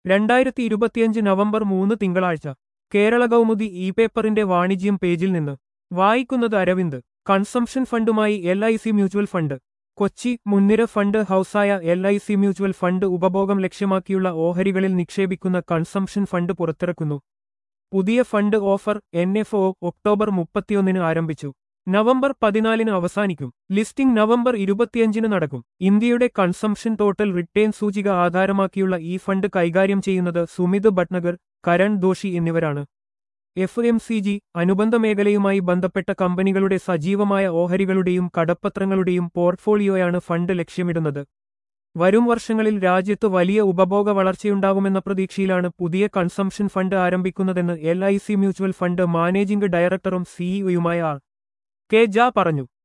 രണ്ടായിരത്തി ഇരുപത്തിയഞ്ച് നവംബർ മൂന്ന് തിങ്കളാഴ്ച കേരള കൗമുദി ഇ പേപ്പറിന്റെ വാണിജ്യം പേജിൽ നിന്ന് വായിക്കുന്നത് അരവിന്ദ് കൺസംഷൻ ഫണ്ടുമായി L I C mutual fund Kochi മുൻനിര ഫണ്ട് ഹൌസായ L I C mutual fund ഉപഭോഗം ലക്ഷ്യമാക്കിയുള്ള ഓഹരികളിൽ നിക്ഷേപിക്കുന്ന കൺസംഷൻ ഫണ്ട് പുറത്തിറക്കുന്നു പുതിയ fund offer N F O October മുപ്പത്തിയൊന്നിന് ആരംഭിച്ചു നവംബർ പതിനാലിന് അവസാനിക്കും ലിസ്റ്റിംഗ് നവംബർ ഇരുപത്തിയഞ്ചിന് നടക്കും ഇന്ത്യയുടെ കൺസംഷൻ ടോട്ടൽ റിട്ടേൺ സൂചിക ആധാരമാക്കിയുള്ള ഈ ഫണ്ട് കൈകാര്യം ചെയ്യുന്നത് സുമിത് ഭട്നഗർ കരൺ ദോഷി എന്നിവരാണ് എഫ് എം സി ജി അനുബന്ധ മേഖലയുമായി ബന്ധപ്പെട്ട കമ്പനികളുടെ സജീവമായ ഓഹരികളുടെയും കടപ്പത്രങ്ങളുടെയും പോർട്ട്ഫോളിയോയാണ് ഫണ്ട് ലക്ഷ്യമിടുന്നത് വരും വർഷങ്ങളിൽ രാജ്യത്ത് വലിയ ഉപഭോഗ വളർച്ചയുണ്ടാകുമെന്ന പ്രതീക്ഷയിലാണ് പുതിയ കൺസംഷൻ ഫണ്ട് ആരംഭിക്കുന്നതെന്ന് L I C mutual fund managing ഡയറക്ടറും സിഇഒയുമായ ആർ കെ ജാ പറഞ്ഞു